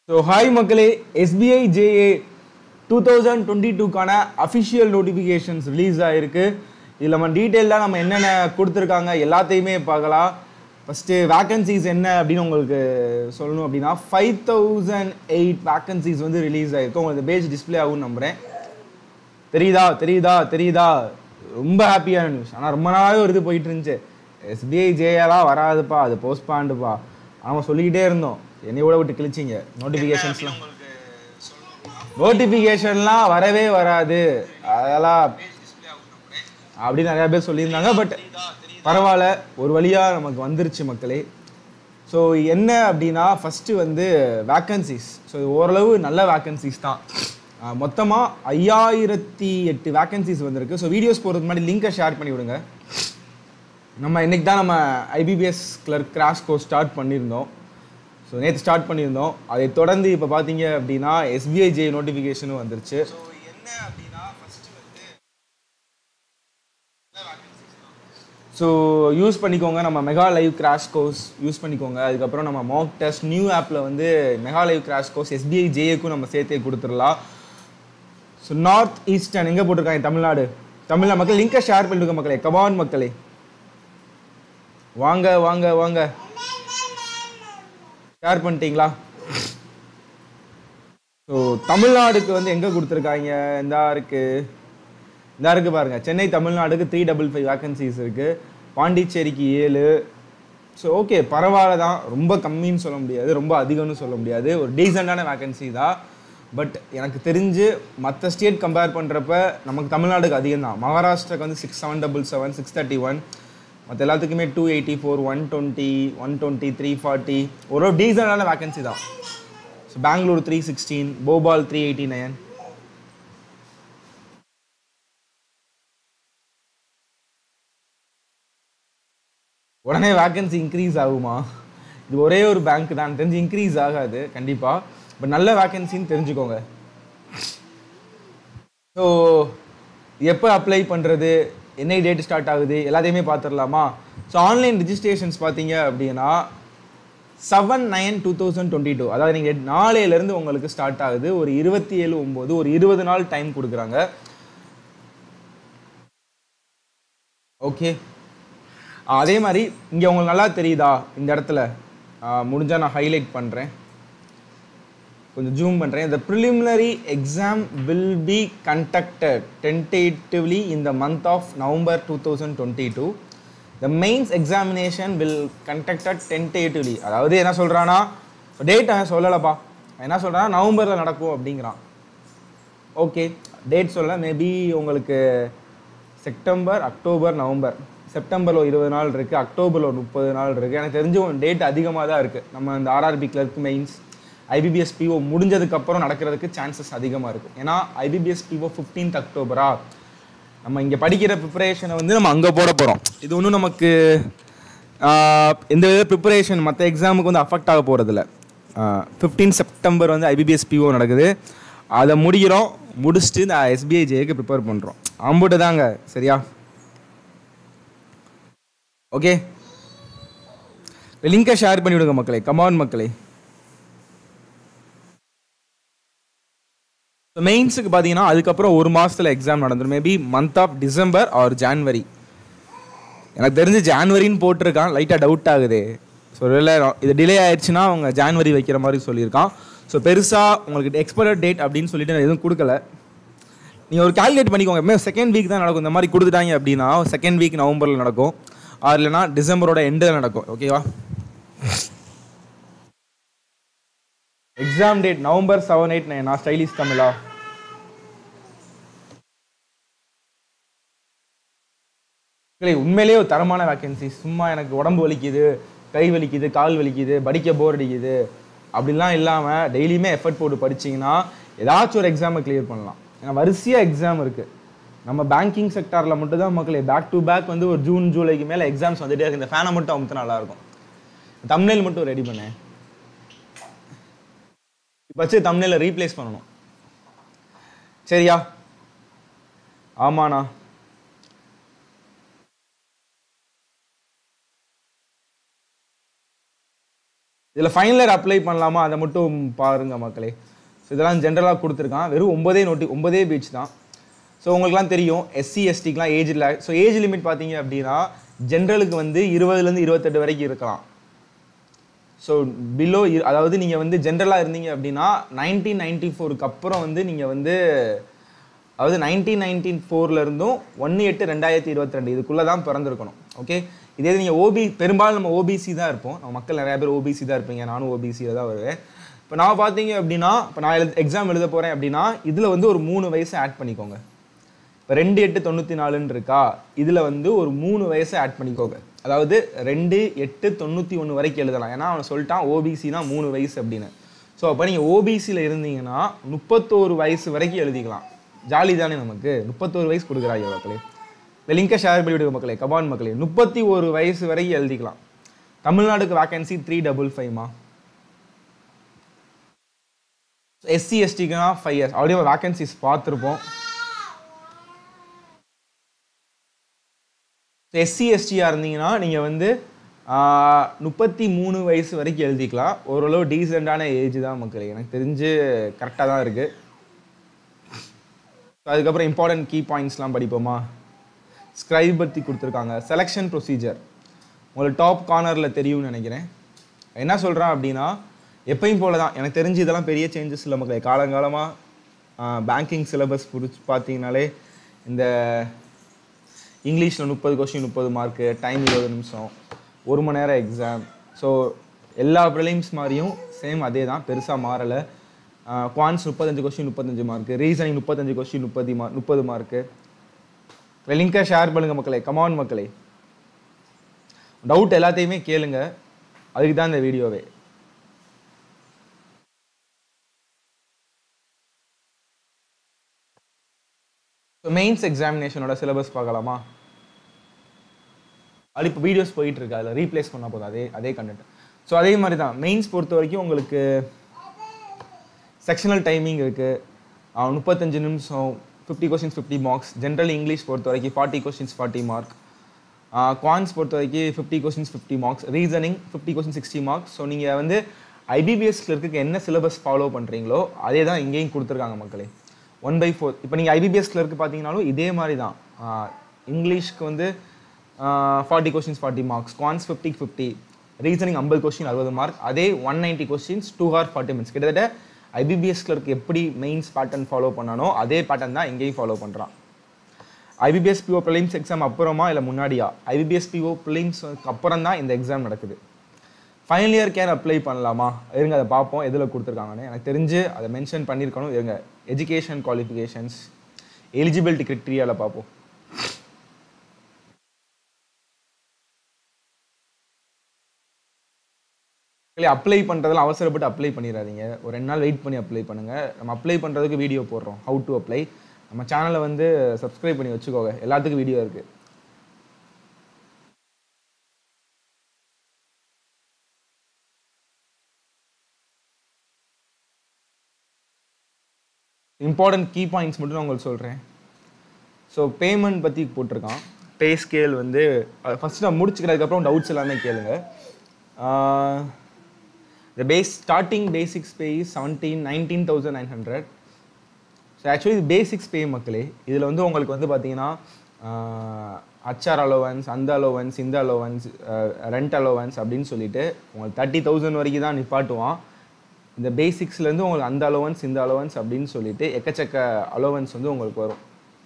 so hi மக்களே SBI JA two thousand twenty டூக்கான official notifications release ஆகிருக்கு இதில் நம்ம டீட்டெயிலாக நம்ம என்னென்ன கொடுத்துருக்காங்க எல்லாத்தையுமே பார்க்கலாம் ஃபஸ்ட்டு வேக்கன்சிஸ் என்ன அப்படின்னு உங்களுக்கு சொல்லணும் அப்படின்னா ஃபைவ் தௌசண்ட் எயிட் வேக்கன்சிஸ் வந்து ரிலீஸ் ஆகிருக்கு உங்களுக்கு பேஜ் டிஸ்ப்ளே ஆகும்னு நம்புகிறேன் தெரியுதா தெரியுதா தெரியுதா ரொம்ப ஹாப்பியான நியூஸ் ஆனால் ரொம்ப நாளாவே ஒரு இது போயிட்டு இருந்துச்சு எஸ்பிஐ ஜேஎல்லாம் வராதுப்பா அது போஸ்ட்பாண்டுப்பா நம்ம சொல்லிக்கிட்டே இருந்தோம் என்னையோட விட்டு கிழிச்சிங்க நோட்டிஃபிகேஷன்ஸ்லாம் நோட்டிஃபிகேஷன்லாம் வரவே வராது அதெல்லாம் அப்படின்னு நிறைய பேர் சொல்லியிருந்தாங்க பட் பரவாயில்ல ஒரு வழியாக நமக்கு வந்துருச்சு மக்களே ஸோ என்ன அப்படின்னா ஃபஸ்ட்டு வந்து வேக்கன்சிஸ் ஸோ ஓரளவு நல்ல வேக்கன்சிஸ் தான் மொத்தமாக ஐயாயிரத்தி எட்டு வேக்கன்சிஸ் வந்திருக்கு ஸோ வீடியோஸ் போகிறதுக்கு முன்னாடி லிங்கை ஷேர் பண்ணி விடுங்க நம்ம இன்னைக்கு தான் நம்ம IBPS clerk crash course start பண்ணியிருந்தோம் ஸோ நேற்று ஸ்டார்ட் பண்ணியிருந்தோம் அதை தொடர்ந்து இப்போ பார்த்தீங்க அப்படின்னா எஸ்பிஐ ஜே நோட்டிஃபிகேஷனும் வந்துருச்சு ஸோ என்ன அப்படின்னா ஃபஸ்ட்டு வந்து ஸோ யூஸ் பண்ணிக்கோங்க நம்ம mega live crash course use பண்ணிக்கோங்க அதுக்கப்புறம் நம்ம மாக் டெஸ்ட் நியூ ஆப்பில் வந்து mega live crash course SBI ஜேஏக்கும் நம்ம சேர்த்தே கொடுத்துடலாம் ஸோ நார்த் ஈஸ்டர்ன் எங்கே போட்டிருக்காங்க தமிழ்நாடு தமிழ்நாடு மக்கள் லிங்கை ஷேர் பண்ணிருக்க மக்களே கமான் மக்களே வாங்க வாங்க வாங்க ஷேர் பண்ணிட்டீங்களா ஸோ தமிழ்நாடுக்கு வந்து எங்கே கொடுத்துருக்காங்க இந்தா இருக்கு இந்தா இருக்கு பாருங்க சென்னை தமிழ்நாடுக்கு த்ரீ டபுள் ஃபைவ் வேகன்சிஸ் இருக்கு பாண்டிச்சேரிக்கு ஏழு ஸோ ஓகே பரவாயில்ல தான் ரொம்ப கம்மின்னு சொல்ல முடியாது ரொம்ப அதிகம்னு சொல்ல முடியாது ஒரு டீசெண்டான வேகன்சி தான் பட் எனக்கு தெரிஞ்சு மற்ற ஸ்டேட் கம்பேர் பண்ணுறப்ப நமக்கு தமிழ்நாடுக்கு அதிகம் தான் மகாராஷ்டிராக்கு வந்து six seven double seven six thirty one மற்ற எல்லாத்துக்குமே two eighty four one twenty one twenty three forty ஒரு டீசெண்டான வேகன்சி தான் so Bangalore three sixteen Bhopal three eighty nine உடனே வேக்கன்சி இன்க்ரீஸ் ஆகுமா இது ஒரே ஒரு பேங்க் தான் தெரிஞ்சு இன்க்ரீஸ் ஆகாது கண்டிப்பாக பட் நல்ல வேக்கன்சின்னு தெரிஞ்சுக்கோங்க ஸோ எப்போ அப்ளை பண்ணுறது என்ன டேட் ஸ்டார்ட் ஆகுது எல்லாத்தையுமே பார்த்துடலாமா ஸோ ஆன்லைன் ரிஜிஸ்ட்ரேஷன்ஸ் பார்த்தீங்க அப்படின்னா seven nine two thousand twenty two அதாவது நீங்கள் நாளையிலேருந்து உங்களுக்கு ஸ்டார்ட் ஆகுது ஒரு இருபத்தி ஏழு ஒம்பது ஒரு இருபது நாள் டைம் கொடுக்குறாங்க ஓகே அதே மாதிரி இங்கே உங்களுக்கு நல்லா தெரியுதா இந்த இடத்துல முடிஞ்சால் நான் ஹைலைட் பண்ணுறேன் கொஞ்சம் ஜூம் பண்ணுறேன் the preliminary exam will be conducted tentatively in the month of November 2022 the mains examination will conducted tentatively அதாவது என்ன சொல்கிறான்னா டேட் அவன் சொல்லலப்பா அவன் என்ன சொல்கிறான்னா நவம்பரில் நடக்கும் அப்படிங்கிறான் ஓகே டேட் சொல்ல மேபி உங்களுக்கு செப்டம்பர் அக்டோபர் நவம்பர் செப்டம்பரில் ஒரு இருபது நாள் இருக்குது அக்டோபரில் ஒரு முப்பது நாள் இருக்குது எனக்கு தெரிஞ்ச டேட் அதிகமாக தான் இருக்குது நம்ம இந்த RRB clerk mains IBPS PO முடிஞ்சதுக்கப்புறம் நடக்கிறதுக்கு சான்சஸ் அதிகமாக இருக்கும் ஏன்னா ஐபிபிஎஸ் பிஓ ஃபிஃப்டீன்த் அக்டோபரா நம்ம இங்கே படிக்கிற ப்ரிப்பரேஷனை வந்து நம்ம அங்கே போட போகிறோம் இது ஒன்றும் நமக்கு ஆஹ், எந்த வித ப்ரிப்பரேஷன் மற்ற எக்ஸாமுக்கு வந்து அஃபெக்ட் ஆக போகிறதில்ல ஃபிஃப்டீன் செப்டம்பர் வந்து ஐபிபிஎஸ் பிஓ நடக்குது அதை முடிக்கிறோம் முடிச்சுட்டு இந்த எஸ்பிஐ ஜேக்கு ப்ரிப்பேர் பண்ணுறோம் அம்புட்டு தாங்க சரியா ஓகே லிங்கை ஷேர் பண்ணி விடுங்க மக்களே கமான் மக்களே மெயின்ஸுக்கு பார்த்தீங்கன்னா அதுக்கப்புறம் ஒரு மாதத்தில் எக்ஸாம் நடந்துடும் maybe month of December or January எனக்கு தெரிஞ்சு ஜான்வரின்னு போட்டிருக்கான் லைட்டாக டவுட் ஆகுது ஸோ இல்லை இது டிலே ஆயிடுச்சுன்னா அவங்க ஜான்வரி வைக்கிற மாதிரி சொல்லியிருக்கான் ஸோ பெருசாக உங்களுக்கு எக்ஸ்பயர் டேட் அப்படின்னு சொல்லிட்டு நான் எதுவும் கொடுக்கல நீங்கள் ஒரு கால்குலேட் பண்ணிக்கோங்க எப்பவுமே செகண்ட் வீக் தான் நடக்கும் இந்த மாதிரி கொடுத்துட்டாங்க அப்படின்னா செகண்ட் வீக் நவம்பரில் நடக்கும் ஆர் இல்லைனா டிசம்பரோட எண்டில் நடக்கும் ஓகேவா exam date November seven eight nine நான் ஸ்டைலிஷ் தமிழா இல்லை உண்மையிலேயே ஒரு தரமான வேக்கன்சி சும்மா எனக்கு உடம்பு வலிக்குது கை வலிக்குது கால் வலிக்குது படிக்க போர் அடிக்குது அப்படிலாம் இல்லாமல் டெய்லியுமே எஃபர்ட் போட்டு படிச்சீங்கன்னா ஏதாச்சும் ஒரு எக்ஸாமை கிளியர் பண்ணலாம் ஏன்னா வரிசையாக எக்ஸாம் இருக்குது நம்ம பேங்கிங் செக்டாரில் மட்டும் தான் மக்களே பேக் டு பேக் வந்து ஒரு ஜூன் ஜூலைக்கு மேலே எக்ஸாம்ஸ் வந்துட்டே இருக்கு இந்த ஃபேனை மட்டும் அமுத்து நல்லாயிருக்கும் தமிழில் மட்டும் ரெடி பண்ணேன் இப்போ வச்சு தமிழில் ரீப்ளேஸ் பண்ணணும் சரியா ஆமாண்ணா இதில் ஃபைனல் இயர் அப்ளை பண்ணலாமா அதை மட்டும் பாருங்க மக்களே ஸோ இதெல்லாம் ஜென்ரலாக கொடுத்துருக்கான் வெறும் ஒன்பதே நோட்டி ஒன்பதே பேஜ் தான் ஸோ உங்களுக்குலாம் தெரியும் எஸ்சி எஸ்டிக்கெலாம் ஏஜ் இல்லை ஸோ ஏஜ் லிமிட் பார்த்தீங்க அப்படின்னா ஜென்ரலுக்கு வந்து இருபதுலேருந்து இருபத்தெட்டு வரைக்கும் இருக்கலாம் ஸோ பிலோ அதாவது நீங்கள் வந்து ஜென்ரலாக இருந்தீங்க அப்படின்னா நைன்டீன் நைன்டி ஃபோருக்கு அப்புறம் வந்து நீங்கள் வந்து அதாவது நைன்டீன் நைன்டீன் இருந்தும் ஒன்று எட்டு ரெண்டாயிரத்தி இருபத்தி ரெண்டு இதுக்குள்ளே தான் பிறந்திருக்கணும் ஓகே இதே நீங்கள் ஓபி பெரும்பாலும் நம்ம ஓபிசி தான் இருப்போம் நம்ம மக்கள் நிறைய பேர் ஓபிசி தான் இருப்பீங்க நானும் ஓபிசியில் தான் வருவேன் இப்போ நான் பார்த்தீங்க அப்படின்னா இப்போ நான் எழுத எக்ஸாம் எழுத போகிறேன் அப்படின்னா இதில் வந்து ஒரு மூணு வயசு ஆட் பண்ணிக்கோங்க இப்போ ரெண்டு எட்டு தொண்ணூற்றி நாலுன்னு இருக்கா இதில் வந்து ஒரு மூணு வயசை ஆட் பண்ணிக்கோங்க அதாவது ரெண்டு எட்டு தொண்ணூற்றி ஒன்று வரைக்கும் எழுதலாம் ஏன்னா அவன் சொல்லிட்டான் ஓபிசினா மூணு வயசு அப்படின்னு ஸோ அப்போ நீங்கள் ஓபிசியில் இருந்தீங்கன்னா முப்பத்தோரு வயசு வரைக்கும் எழுதிக்கலாம் ஜாலி தானே நமக்கு முப்பத்தோரு வயசு கொடுக்குறாங்க மக்களே இந்த லிங்கை ஷேர் பண்ணி விடுங்க மக்களே கபான் மக்களே முப்பத்தி ஒரு வயசு வரைக்கும் எழுதிக்கலாம் தமிழ்நாடுக்கு வேகன்சி த்ரீ டபுள் ஃபைவ்மா எஸ்சி எஸ்டிக்குனா ஃபைவ் இயர்ஸ் ஆல்ரெடி வேகன்சிஸ் பார்த்துருப்போம் எஸ்சி எஸ்டியாக இருந்தீங்கன்னா நீங்கள் வந்து முப்பத்தி மூணு வயசு வரைக்கும் எழுதிக்கலாம் ஓரளவு டீசெண்டான ஏஜ் தான் மக்களே எனக்கு தெரிஞ்சு கரெக்டாக தான் இருக்குது அதுக்கப்புறம் இம்பார்ட்டன்ட் கீ பாயிண்ட்ஸ்லாம் படிப்போமா ஸ்க்ரைப் பற்றி கொடுத்துருக்காங்க செலெக்ஷன் ப்ரொசீஜர் உங்களுக்கு டாப் கார்னரில் தெரியும்னு நினைக்கிறேன் என்ன சொல்கிறேன் அப்படின்னா எப்பயும் போல தான் எனக்கு தெரிஞ்சு இதெல்லாம் பெரிய சேஞ்சஸ் இல்லை மக்களே காலங்காலமாக பேங்கிங் சிலபஸ் புரிச்சு பார்த்தீங்கனாலே இந்த இங்கிலீஷில் முப்பது கொஸ்டின் முப்பது மார்க்கு டைம் இருபது நிமிஷம் ஒரு மணி நேரம் எக்ஸாம் ஸோ எல்லா ப்ரிலிம்ஸ் மாதிரியும் சேம் அதே தான் பெருசாக மாறலை குவான்ஸ் முப்பத்தஞ்சு கொஸ்டின் முப்பத்தஞ்சு மார்க்கு ரீசனிங் முப்பத்தஞ்சு கொஸ்டின் முப்பது மார்க் முப்பது மார்க்கு லிங்கை ஷேர் பண்ணுங்க மக்களே கமான் மக்களே டவுட் எல்லாத்தையுமே கேளுங்க அதுக்கு தான் இந்த வீடியோவே ஸோ மெயின்ஸ் எக்ஸாமினேஷனோட சிலபஸ் பார்க்கலாமா அது இப்போ வீடியோஸ் போயிட்டு இருக்கு அதில் ரீப்ளேஸ் பண்ணால் போதும் அதே அதே கண்டென்ட் ஸோ அதே மாதிரி தான் மெயின்ஸ் பொறுத்த வரைக்கும் உங்களுக்கு செக்ஷனல் டைமிங் இருக்குது முப்பத்தஞ்சு நிமிஷம் fifty questions fifty marks general English பொறுத்த வரைக்கும் forty questions forty mark quants பொறுத்த வரைக்கும் fifty questions fifty marks reasoning fifty question sixty marks so நீங்கள் வந்து ஐபிபிஎஸ் கிளர்க்கு என்ன சிலபஸ் ஃபாலோ பண்ணுறீங்களோ அதே தான் இங்கேயும் கொடுத்துருக்காங்க மக்களே ஒன் பை ஃபோர் இப்போ நீங்கள் ஐபிபிஎஸ் கிளர்க்கு பார்த்தீங்கனாலும் இதே மாதிரி தான் இங்கிலீஷ்க்கு வந்து forty questions forty marks quants fifty fifty reasoning ஐம்பது கொஸ்டின் அறுபது மார்க் அதே one ninety questions two hour forty minutes கிட்டத்தட்ட ஐபிபிஎஸ் கிளர்க் எப்படி மெயின்ஸ் பேட்டர்ன் ஃபாலோ பண்ணானோ அதே பேட்டர்ன் தான் இங்கேயும் ஃபாலோ பண்ணுறான் ஐபிபிஎஸ் பிஓ ப்ரிலிம்ஸ் எக்ஸாம் அப்புறமா இல்லை முன்னாடியா ஐபிபிஎஸ் பிஓ ப்ரிலிம்ஸ் அப்புறம் தான் இந்த எக்ஸாம் நடக்குது ஃபைனல் இயர் கேர் அப்ளை பண்ணலாமா இருங்க அதை பார்ப்போம் எதில் கொடுத்துருக்காங்கன்னு எனக்கு தெரிஞ்சு அதை மென்ஷன் பண்ணியிருக்கணும் இருங்க எஜுகேஷன் குவாலிஃபிகேஷன்ஸ் எலிஜிபிலிட்டி கிரிட்டீரியாவில் பார்ப்போம் இல்லை அப்ளை பண்ணுறதெல்லாம் அவசரப்பட்டு அப்ளை பண்ணிடாதீங்க ஒரு ரெண்டு நாள் வெயிட் பண்ணி அப்ளை பண்ணுங்கள் நம்ம அப்ளை பண்ணுறதுக்கு வீடியோ போடுறோம் ஹவு டு அப்ளை நம்ம சேனலை வந்து சப்ஸ்கிரைப் பண்ணி வச்சுக்கோங்க எல்லாத்துக்கும் வீடியோ இருக்குது இம்பார்ட்டன்ட் கீ பாயிண்ட்ஸ் மட்டும் நான் உங்களுக்கு சொல்கிறேன் ஸோ பேமெண்ட் பற்றி போட்டிருக்கான் பே ஸ்கேல் வந்து ஃபஸ்ட்டு நான் முடிச்சுக்கிறதுக்கப்புறம் டவுட்ஸ் எல்லாமே கேளுங்க the base starting basics pay is seventeen nineteen thousand nine hundred so actually இது பேசிக்ஸ் பே மக்களே இதில் வந்து உங்களுக்கு வந்து பார்த்தீங்கன்னா அச்ஆர் அலோவன்ஸ் அந்த அலோவன்ஸ் இந்த அலோவன்ஸ் ரெண்ட் அலோவன்ஸ் அப்படின்னு சொல்லிட்டு உங்களுக்கு தேர்ட்டி தௌசண்ட் வரைக்கும் தான் நிப்பாட்டுவான் இந்த பேசிக்ஸ்லேருந்து உங்களுக்கு அந்த அலோவன்ஸ் இந்த அலோவன்ஸ் அப்படின்னு சொல்லிட்டு எக்கச்சக்க அலோவன்ஸ் வந்து உங்களுக்கு வரும்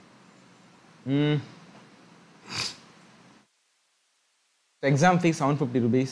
exam fees seven fifty rupees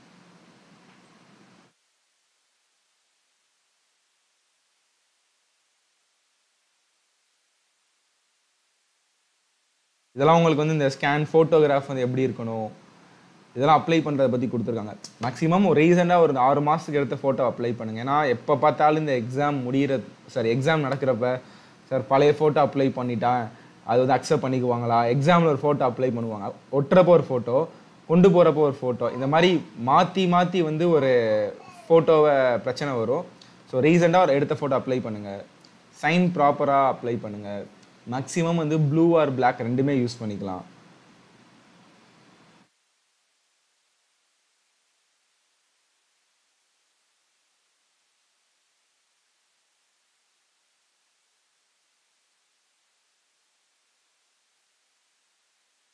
இதெல்லாம் உங்களுக்கு வந்து இந்த ஸ்கேன் ஃபோட்டோகிராஃப் வந்து எப்படி இருக்கணும் இதெல்லாம் அப்ளை பண்ணுறதை பற்றி கொடுத்துருக்காங்க மேக்ஸிமம் ஒரு ரீசெண்டாக ஒரு ஆறு மாதத்துக்கு எடுத்த ஃபோட்டோ அப்ளை பண்ணுங்கள் ஏன்னா எப்போ பார்த்தாலும் இந்த எக்ஸாம் முடிகிற சாரி எக்ஸாம் நடக்கிறப்ப சார் பழைய ஃபோட்டோ அப்ளை பண்ணிட்டேன் அது வந்து அக்செப்ட் பண்ணிக்குவாங்களா எக்ஸாமில் ஒரு ஃபோட்டோ அப்ளை பண்ணுவாங்க ஒட்டுறப்போ ஒரு ஃபோட்டோ கொண்டு போகிறப்போ ஒரு ஃபோட்டோ இந்த மாதிரி மாற்றி மாற்றி வந்து ஒரு ஃபோட்டோவை பிரச்சனை வரும் ஸோ ரீசெண்டாக ஒரு எடுத்த ஃபோட்டோ அப்ளை பண்ணுங்கள் சைன் ப்ராப்பராக அப்ளை பண்ணுங்கள் மேக்ஸிமம் வந்து ப்ளூ ஆர் பிளாக் ரெண்டுமே யூஸ் பண்ணிக்கலாம்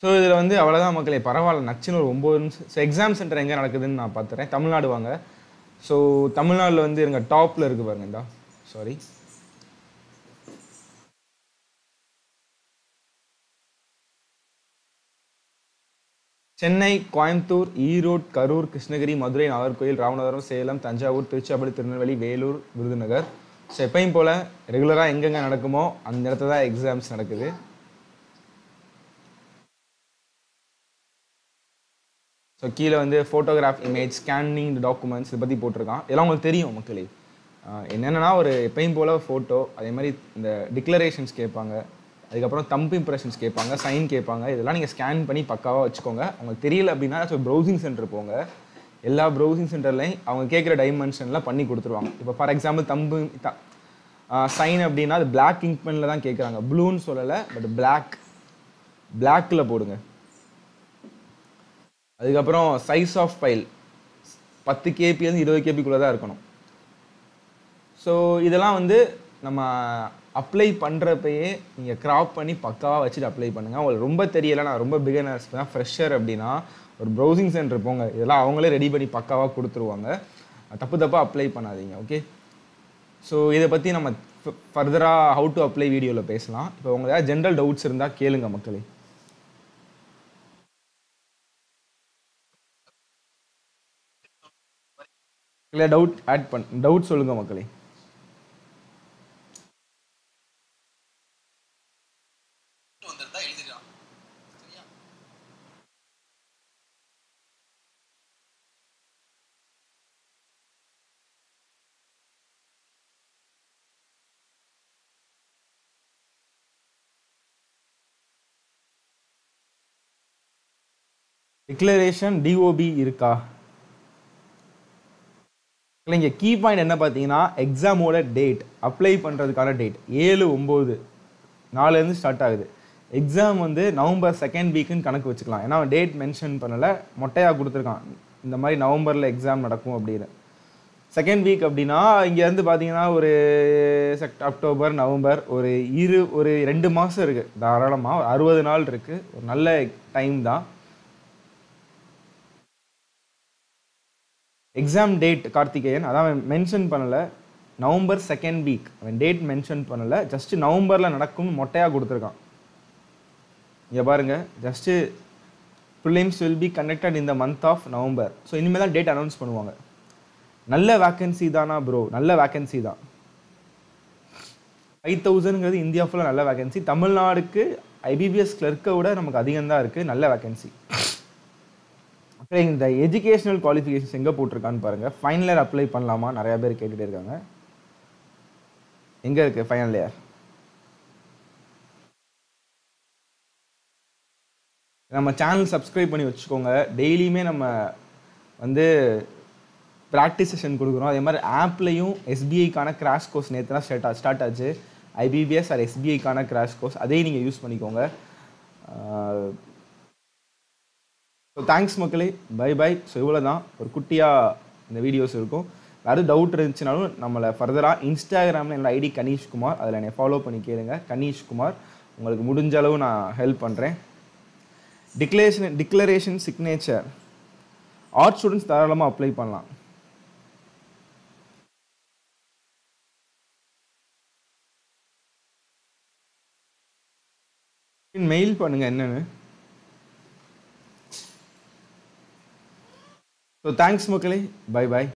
ஸோ இதில் வந்து அவ்வளோதான் மக்களே பரவாயில்ல நச்சுன்னு ஒரு ஒம்பது நிமிஷம் ஸோ எக்ஸாம் சென்டர் எங்கே நடக்குதுன்னு நான் பார்த்துறேன் தமிழ்நாடு வாங்க ஸோ தமிழ்நாட்டில் வந்து இருங்க டாப்பில் இருக்குது பாருங்க இந்தா சாரி சென்னை கோயம்புத்தூர் ஈரோடு கரூர் கிருஷ்ணகிரி மதுரை நாகர்கோயில் ராமநாதபுரம் சேலம் தஞ்சாவூர் திருச்சிராப்பள்ளி திருநெல்வேலி வேலூர் விருதுநகர் ஸோ எப்பயும் போல் ரெகுலராக எங்கெங்கே நடக்குமோ அந்த இடத்துல தான் எக்ஸாம்ஸ் நடக்குது ஸோ கீழே வந்து ஃபோட்டோகிராஃப் இமேஜ் ஸ்கேனிங் டாக்குமெண்ட்ஸ் இதை பற்றி போட்டிருக்கான் இதெல்லாம் உங்களுக்கு தெரியும் மக்களே ஆஹ் என்னென்னா ஒரு எப்பயும் போல் ஃபோட்டோ அதே மாதிரி இந்த டிக்ளரேஷன்ஸ் கேட்பாங்க அதுக்கப்புறம் தம்ப் இம்ப்ரெஷன்ஸ் கேட்பாங்க சைன் கேட்பாங்க இதெல்லாம் நீங்கள் ஸ்கேன் பண்ணி பக்காவாக வச்சுக்கோங்க உங்களுக்கு தெரியல அப்படின்னா ஸோ ப்ரௌசிங் சென்டர் போங்க எல்லா ப்ரௌசிங் சென்டர்லையும் அவங்க கேட்குற டைமென்ஷன்லாம் பண்ணி கொடுத்துருவாங்க இப்போ ஃபார் எக்ஸாம்பிள் தம்பு சைன் அப்படின்னா அது பிளாக் இங்க் பெனில் தான் கேட்குறாங்க ப்ளூன்னு சொல்லலை பட் பிளாக் பிளாக்கில் போடுங்க அதுக்கப்புறம் சைஸ் ஆஃப் ஃபைல் பத்து கேபிலேருந்து இருபது கேபிக்குள்ளே தான் இருக்கணும் ஸோ இதெல்லாம் வந்து நம்ம அப்ளை பண்ணுறப்பயே நீங்கள் கிராப் பண்ணி பக்காவாக வச்சுட்டு அப்ளை பண்ணுங்கள் உங்களுக்கு ரொம்ப தெரியலை நான் ரொம்ப பிகினர்ஸ் தான் ஃப்ரெஷர் அப்படின்னா ஒரு ப்ரௌசிங் சென்டர் போங்க இதெல்லாம் அவங்களே ரெடி பண்ணி பக்காவாக கொடுத்துருவாங்க தப்பு தப்பாக அப்ளை பண்ணாதீங்க ஓகே ஸோ இதை பற்றி நம்ம ஃபர்தராக ஹவு டு அப்ளை வீடியோவில் பேசலாம் இப்போ உங்களுக்கு ஏதாவது ஜென்ரல் டவுட்ஸ் இருந்தால் கேளுங்க மக்களே இல்லை டவுட் ஆட் பண் டவுட் சொல்லுங்கள் மக்களே வந்திருந்தா எழுதிடலாம் சரியா டிக்ளரேஷன் டிஓபி இருக்கா இல்லை இங்கே கீ பாயிண்ட் என்ன பார்த்தீங்கன்னா எக்ஸாமோட டேட் அப்ளை பண்ணுறதுக்கான டேட் ஏழு ஒம்பது நாலுலேருந்து ஸ்டார்ட் ஆகுது எக்ஸாம் வந்து நவம்பர் செகண்ட் வீக்குன்னு கணக்கு வச்சுக்கலாம் ஏன்னா டேட் மென்ஷன் பண்ணலை மொட்டையாக கொடுத்துருக்கான் இந்த மாதிரி நவம்பரில் எக்ஸாம் நடக்கும் அப்படின்னு செகண்ட் வீக் அப்படின்னா இங்கேருந்து பார்த்தீங்கன்னா ஒரு செக்ட் அக்டோபர் நவம்பர் ஒரு இரு ஒரு ரெண்டு மாதம் இருக்குது தாராளமாக ஒரு அறுபது நாள் இருக்குது ஒரு நல்ல டைம் தான் எக்ஸாம் டேட் கார்த்திகேயன் அதான் மென்ஷன் பண்ணலை நவம்பர் செகண்ட் வீக் அவன் டேட் மென்ஷன் பண்ணலை ஜஸ்ட் நவம்பரில் நடக்கும் மொட்டையாக கொடுத்துருக்கான் இங்கே பாருங்க just prelims will be conducted இந்த மந்த் ஆஃப் நவம்பர் ஸோ இனிமேல் தான் டேட் அனௌன்ஸ் பண்ணுவாங்க நல்ல வேக்கன்சி தானா ப்ரோ நல்ல வேக்கன்சி தான் ஃபைவ் தௌசண்ட்ங்கிறது இந்தியா ஃபுல்லாக நல்ல வேக்கன்சி தமிழ்நாடுக்கு ஐபிபிஎஸ் கிளர்க்கை விட நமக்கு அதிகம் தான் இருக்குது நல்ல வேக்கன்சி அப்புறம் இந்த எஜுகேஷனல் குவாலிஃபிகேஷன்ஸ் எங்கே போட்டிருக்கான்னு பாருங்கள் ஃபைனல் இயர் அப்ளை பண்ணலாமா நிறையா பேர் கேட்டுகிட்டே இருக்காங்க எங்கே இருக்குது ஃபைனல் இயர் நம்ம சேனல் சப்ஸ்கிரைப் பண்ணி வச்சுக்கோங்க டெய்லியுமே நம்ம வந்து ப்ராக்டிஸ் செஷன் கொடுக்குறோம் அதே மாதிரி ஆப்லேயும் எஸ்பிஐக்கான கிராஷ் கோர்ஸ் நேற்று தான் ஸ்டார்ட் ஸ்டார்ட் ஆச்சு ஐபிபிஎஸ் ஆர் எஸ்பிஐக்கான கிராஷ் கோர்ஸ் அதையும் நீங்கள் யூஸ் பண்ணிக்கோங்க ஸோ தேங்க்ஸ் மக்களே பை பை ஸோ இவ்வளோ தான் ஒரு குட்டியாக இந்த வீடியோஸ் இருக்கும் வேறு டவுட் இருந்துச்சுனாலும் நம்மளை ஃபர்தராக இன்ஸ்டாகிராமில் என்னோட ஐடி கணீஷ்குமார் அதில் என்னை ஃபாலோ பண்ணி கேளுங்க கணீஷ்குமார் உங்களுக்கு முடிஞ்ச அளவு நான் ஹெல்ப் பண்ணுறேன் declaration declaration signature art students தாராளமாக அப்ளை பண்ணலாம் மெயில் பண்ணுங்கள் என்னென்னு ஸோ தேங்க்ஸ் மக்களே பை பாய்